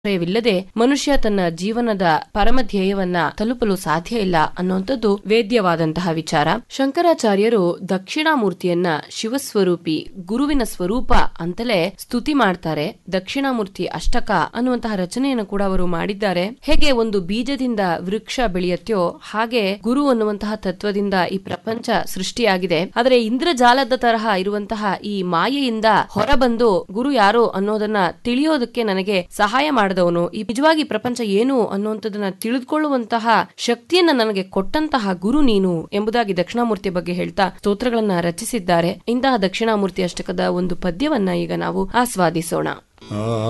ವಿಲ್ಲದೆ ಮನುಷ್ಯ ತನ್ನ ಜೀವನದ ಪರಮ ಧ್ಯೇಯವನ್ನ ತಲುಪಲು ಸಾಧ್ಯ ಇಲ್ಲ ಅನ್ನುವಂಥದ್ದು ವೇದ್ಯವಾದಂತಹ ವಿಚಾರ ಶಂಕರಾಚಾರ್ಯರು ದಕ್ಷಿಣಾಮೂರ್ತಿಯನ್ನ ಶಿವಸ್ವರೂಪಿ ಗುರುವಿನ ಸ್ವರೂಪ ಅಂತಲೇ ಸ್ತುತಿ ಮಾಡ್ತಾರೆ ದಕ್ಷಿಣಾಮೂರ್ತಿ ಅಷ್ಟಕ ಅನ್ನುವಂತಹ ರಚನೆಯನ್ನು ಕೂಡ ಅವರು ಮಾಡಿದ್ದಾರೆ ಹೇಗೆ ಒಂದು ಬೀಜದಿಂದ ವೃಕ್ಷ ಬೆಳೆಯತ್ಯೋ ಹಾಗೆ ಗುರು ಅನ್ನುವಂತಹ ತತ್ವದಿಂದ ಈ ಪ್ರಪಂಚ ಸೃಷ್ಟಿಯಾಗಿದೆ ಆದರೆ ಇಂದ್ರಜಾಲದ ತರಹ ಇರುವಂತಹ ಈ ಮಾಯೆಯಿಂದ ಹೊರಬಂದು ಗುರು ಯಾರು ಅನ್ನೋದನ್ನ ತಿಳಿಯೋದಕ್ಕೆ ನನಗೆ ಸಹಾಯ ಮಾಡಿದವನು ಈ ನಿಜವಾಗಿ ಪ್ರಪಂಚ ಏನು ಅನ್ನುವಂಥದ್ದನ್ನ ತಿಳಿದುಕೊಳ್ಳುವಂತಹ ಶಕ್ತಿಯನ್ನ ನನಗೆ ಕೊಟ್ಟಂತಹ ಗುರು ನೀನು ಎಂಬುದಾಗಿ ದಕ್ಷಿಣಾಮೂರ್ತಿಯ ಬಗ್ಗೆ ಹೇಳ್ತಾ ಸ್ತೋತ್ರಗಳನ್ನ ರಚಿಸಿದ್ದಾರೆ ಇಂತಹ ದಕ್ಷಿಣಾಮೂರ್ತಿ ಅಷ್ಟಕದ ಒಂದು ಪದ್ಯವನ್ನ ಈಗ ನಾವು ಆಸ್ವಾದಿಸೋಣ ಆ